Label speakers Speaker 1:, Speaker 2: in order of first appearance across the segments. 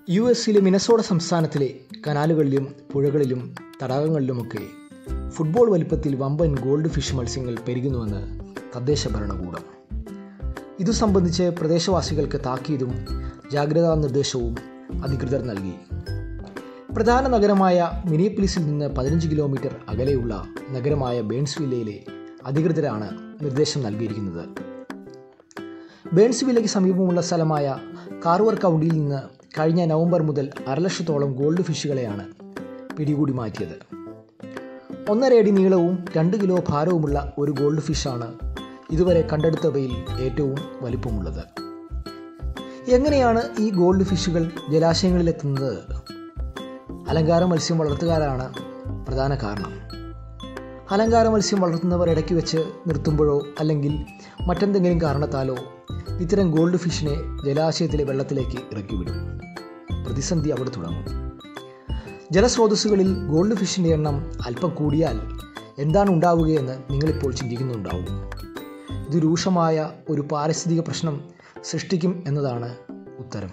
Speaker 1: U എസിലെ മിനസോഡ സംസ്ഥാനത്തിലെ കനാലുകളിലും പുഴകളിലും തടാകങ്ങളിലുമൊക്കെ football വലിപ്പത്തിൽ വമ്പൻ ഗോൾഡ് ഫിഷ് മത്സ്യങ്ങൾ പെരുകുന്നുവെന്ന് തദ്ദേശ ഭരണകൂടം ഇതു സംബന്ധിച്ച് പ്രദേശവാസികൾക്ക് താക്കീതും ജാഗ്രതാ നിർദ്ദേശവും അധികൃതർ നൽകി പ്രധാന നഗരമായ മിനിയപ്പിളിസിൽ നിന്ന് പതിനഞ്ച് കിലോമീറ്റർ അകലെയുള്ള നഗരമായ ബേൺസ്വില്ലയിലെ അധികൃതരാണ് നിർദ്ദേശം നൽകിയിരിക്കുന്നത് ബേൺസ്വില്ലയ്ക്ക് സമീപമുള്ള സ്ഥലമായ കാർവർ കൗണ്ടിയിൽ നിന്ന് കഴിഞ്ഞ നവംബർ മുതൽ അരലക്ഷത്തോളം ഗോൾഡ് ഫിഷുകളെയാണ് പിടികൂടി മാറ്റിയത് ഒന്നര അടി നീളവും രണ്ട് കിലോ ഭാരവുമുള്ള ഒരു ഗോൾഡ് ഫിഷാണ് ഇതുവരെ കണ്ടെടുത്തവയിൽ ഏറ്റവും വലിപ്പമുള്ളത് എങ്ങനെയാണ് ഈ ഗോൾഡ് ഫിഷുകൾ ജലാശയങ്ങളിലെത്തുന്നത് അലങ്കാര മത്സ്യം വളർത്തുകാരാണ് പ്രധാന കാരണം അലങ്കാര മത്സ്യം വളർത്തുന്നവർ ഇടയ്ക്ക് വെച്ച് നിർത്തുമ്പോഴോ അല്ലെങ്കിൽ മറ്റെന്തെങ്കിലും കാരണത്താലോ ഇത്തരം ഗോൾഡ് ഫിഷിനെ ജലാശയത്തിലെ വെള്ളത്തിലേക്ക് ഇറക്കിവിടും പ്രതിസന്ധി അവിടെ തുടങ്ങും ജലസ്രോതസ്സുകളിൽ ഗോൾഡ് ഫിഷിൻ്റെ എണ്ണം അല്പം കൂടിയാൽ എന്താണ് ഉണ്ടാവുകയെന്ന് നിങ്ങളിപ്പോൾ ചിന്തിക്കുന്നുണ്ടാവും ഇത് രൂക്ഷമായ ഒരു പാരിസ്ഥിതിക പ്രശ്നം സൃഷ്ടിക്കും എന്നതാണ് ഉത്തരം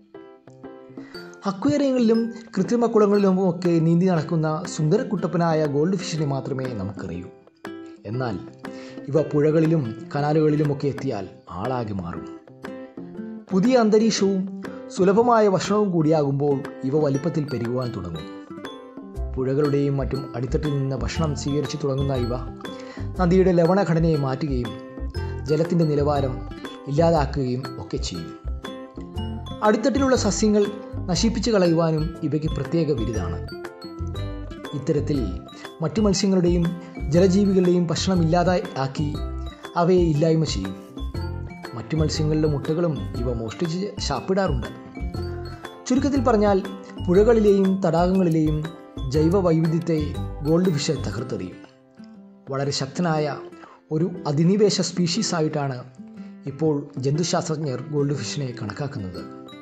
Speaker 1: അക്വേറിയങ്ങളിലും കൃത്രിമ കുളങ്ങളിലും ഒക്കെ നീന്തി നടക്കുന്ന സുന്ദരക്കുട്ടപ്പനായ ഗോൾഡ് ഫിഷിനെ മാത്രമേ നമുക്കറിയൂ എന്നാൽ ഇവ പുഴകളിലും കനാലുകളിലുമൊക്കെ എത്തിയാൽ ആളാകെ മാറും പുതിയ അന്തരീക്ഷവും സുലഭമായ ഭക്ഷണവും കൂടിയാകുമ്പോൾ ഇവ വലിപ്പത്തിൽ പെരുകുവാൻ തുടങ്ങും പുഴകളുടെയും മറ്റും അടിത്തട്ടിൽ നിന്ന് ഭക്ഷണം സ്വീകരിച്ചു തുടങ്ങുന്ന ഇവ നദിയുടെ ലവണഘടനയെ മാറ്റുകയും ജലത്തിൻ്റെ നിലവാരം ഇല്ലാതാക്കുകയും ഒക്കെ ചെയ്യും അടിത്തട്ടിലുള്ള സസ്യങ്ങൾ നശിപ്പിച്ചു കളയുവാനും ഇവയ്ക്ക് പ്രത്യേക വിരുദാണ് ഇത്തരത്തിൽ മറ്റു മത്സ്യങ്ങളുടെയും ജലജീവികളുടെയും ഭക്ഷണം ഇല്ലാതായി ആക്കി അവയെ ഇല്ലായ്മ ചെയ്യും മറ്റു മത്സ്യങ്ങളുടെ മുട്ടകളും ഇവ മോഷ്ടിച്ച് ശാപ്പിടാറുണ്ട് ചുരുക്കത്തിൽ പറഞ്ഞാൽ പുഴകളിലെയും തടാകങ്ങളിലെയും ജൈവ വൈവിധ്യത്തെ ഗോൾഡ് ഫിഷ് തകർത്തെറിയും വളരെ ശക്തനായ ഒരു അധിനിവേശ സ്പീഷീസ് ആയിട്ടാണ് ഇപ്പോൾ ജന്തുശാസ്ത്രജ്ഞർ ഗോൾഡ് ഫിഷിനെ കണക്കാക്കുന്നത്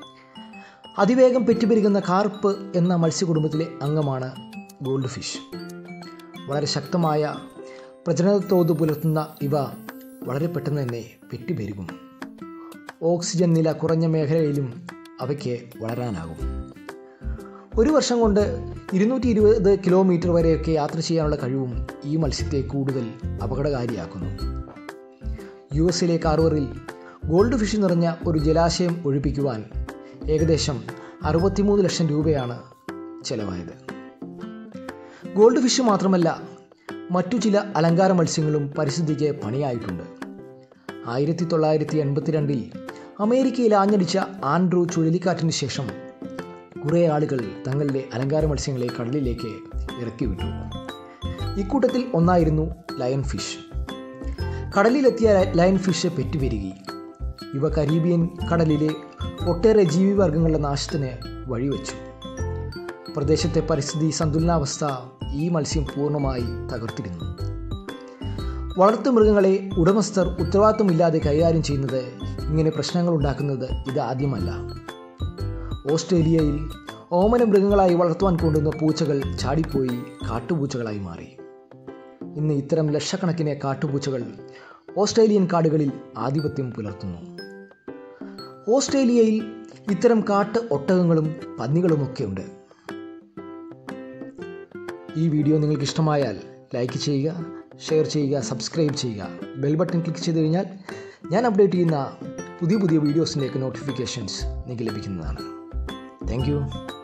Speaker 1: അതിവേഗം പെറ്റുപെരുകുന്ന കാർപ്പ് എന്ന മത്സ്യകുടുംബത്തിലെ അംഗമാണ് ഗോൾഡ് ഫിഷ് വളരെ ശക്തമായ പ്രജനനത്തോത് പുലർത്തുന്ന ഇവ വളരെ പെട്ടെന്ന് തന്നെ പെറ്റുപെരുകും ഓക്സിജൻ നില കുറഞ്ഞ മേഖലയിലും അവയ്ക്ക് വളരാനാകും ഒരു വർഷം കൊണ്ട് ഇരുന്നൂറ്റി ഇരുപത് കിലോമീറ്റർ വരെയൊക്കെ യാത്ര ചെയ്യാനുള്ള കഴിവും ഈ മത്സ്യത്തെ കൂടുതൽ അപകടകാരിയാക്കുന്നു യു എസിലെ കാർവറിൽ ഗോൾഡ് ഫിഷ് നിറഞ്ഞ ഒരു ജലാശയം ഒഴിപ്പിക്കുവാൻ ഏകദേശം അറുപത്തിമൂന്ന് ലക്ഷം രൂപയാണ് ചെലവായത് ഗോൾഡ് ഫിഷ് മാത്രമല്ല മറ്റു ചില അലങ്കാര മത്സ്യങ്ങളും പരിസ്ഥിതിക്ക് പണിയായിട്ടുണ്ട് ആയിരത്തി തൊള്ളായിരത്തി എൺപത്തിരണ്ടിൽ അമേരിക്കയിൽ ആഞ്ഞടിച്ച ആൻഡ്രൂ ചുഴലിക്കാറ്റിന് ശേഷം കുറേ ആളുകൾ തങ്ങളുടെ അലങ്കാര മത്സ്യങ്ങളെ കടലിലേക്ക് ഇറക്കി വിട്ടു ഇക്കൂട്ടത്തിൽ ഒന്നായിരുന്നു ലയൺ ഫിഷ് കടലിലെത്തിയ ലയൺ ഫിഷ് പെറ്റുപെരുകി ഇവ കരീബിയൻ കടലിലെ ഒട്ടേറെ ജീവിവർഗങ്ങളുടെ നാശത്തിന് വഴിവെച്ചു പ്രദേശത്തെ പരിസ്ഥിതി സന്തുലനാവസ്ഥ ഈ മത്സ്യം പൂർണ്ണമായി തകർത്തിരുന്നു വളർത്തുമൃഗങ്ങളെ ഉടമസ്ഥർ ഉത്തരവാദിത്വമില്ലാതെ കൈകാര്യം ചെയ്യുന്നത് ഇങ്ങനെ പ്രശ്നങ്ങൾ ഉണ്ടാക്കുന്നത് ഇത് ആദ്യമല്ല ഓസ്ട്രേലിയയിൽ ഓമന മൃഗങ്ങളായി വളർത്തുവാൻ കൊണ്ടുവന്ന പൂച്ചകൾ ചാടിപ്പോയി കാട്ടുപൂച്ചകളായി മാറി ഇന്ന് ഇത്തരം ലക്ഷക്കണക്കിന് കാട്ടുപൂച്ചകൾ ഓസ്ട്രേലിയൻ കാടുകളിൽ ആധിപത്യം പുലർത്തുന്നു ഓസ്ട്രേലിയയിൽ ഇത്തരം കാട്ട് ഒട്ടകങ്ങളും പന്നികളുമൊക്കെ ഉണ്ട് ഈ വീഡിയോ നിങ്ങൾക്ക് ഇഷ്ടമായാൽ ലൈക്ക് ചെയ്യുക ഷെയർ ചെയ്യുക സബ്സ്ക്രൈബ് ചെയ്യുക ബെൽ ബട്ടൺ ക്ലിക്ക് ചെയ്ത് കഴിഞ്ഞാൽ ഞാൻ അപ്ഡേറ്റ് ചെയ്യുന്ന പുതിയ പുതിയ വീഡിയോസിൻ്റെയൊക്കെ നോട്ടിഫിക്കേഷൻസ് നിങ്ങൾക്ക് ലഭിക്കുന്നതാണ് താങ്ക്